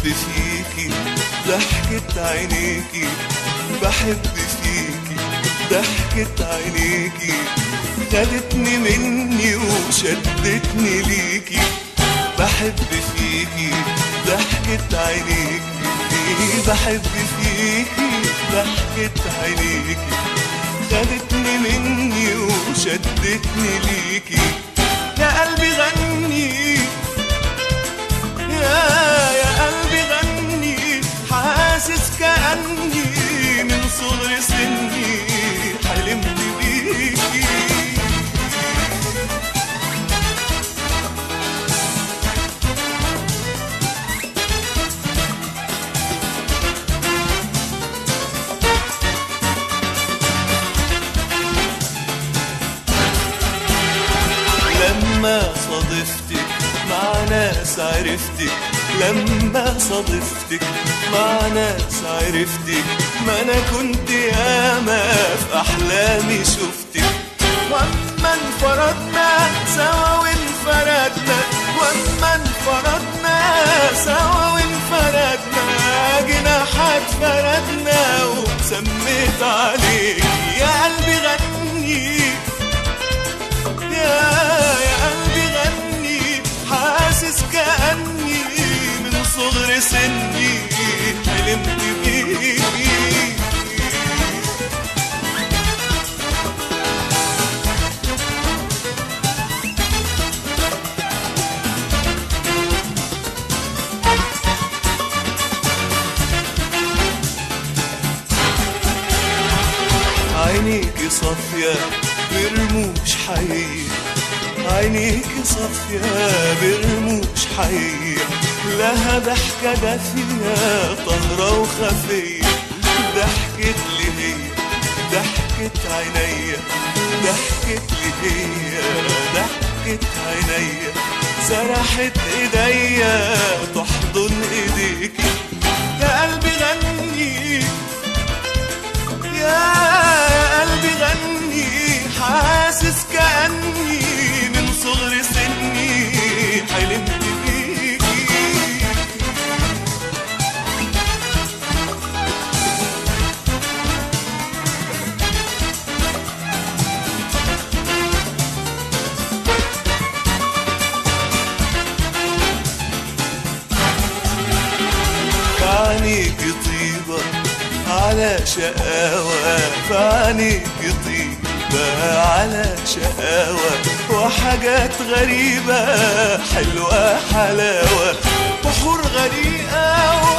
فيكي ضحكة عينيكي بحب فيكي ضحكة عينيكي خدتني مني وشدتني ليكي بحب فيكي ضحكة عينيكي بحب فيكي ضحكة عينيكي خدتني مني وشدتني ليكي يا قلبي غني يا يا قلبي غني حاسس كأني من صغر سني حلمت بيكي لما صادفتك مع ناس عرفتك لما صادفتك مع ناس عرفتك ما انا كنت ياما في احلامي شفتك واما انفردنا سوا وانفردنا واما انفردنا سوا وانفردنا جناحات فردنا وسميت عليك يا قلبي غني يا يا قلبي غني حاسس كأني من صغر سني حلمت بيكي عينيكي صافية برموش حقيقية عينيكي صافية برموش حقيقية لها ضحكة دافية طهرة وخفية ضحكت لي هي ضحكت عينيا ضحكت لي هي ضحكت عينيا سرحت ايديا تحضن ايديكي يا قلبي غني يا قلبي غني حاسس كأني من صغر سني حلمت بيكي فعنيك طيبة على شقاوة فعنيك طيبة على شقاوة وحاجات غريبة حلوة حلاوة بحور غريقة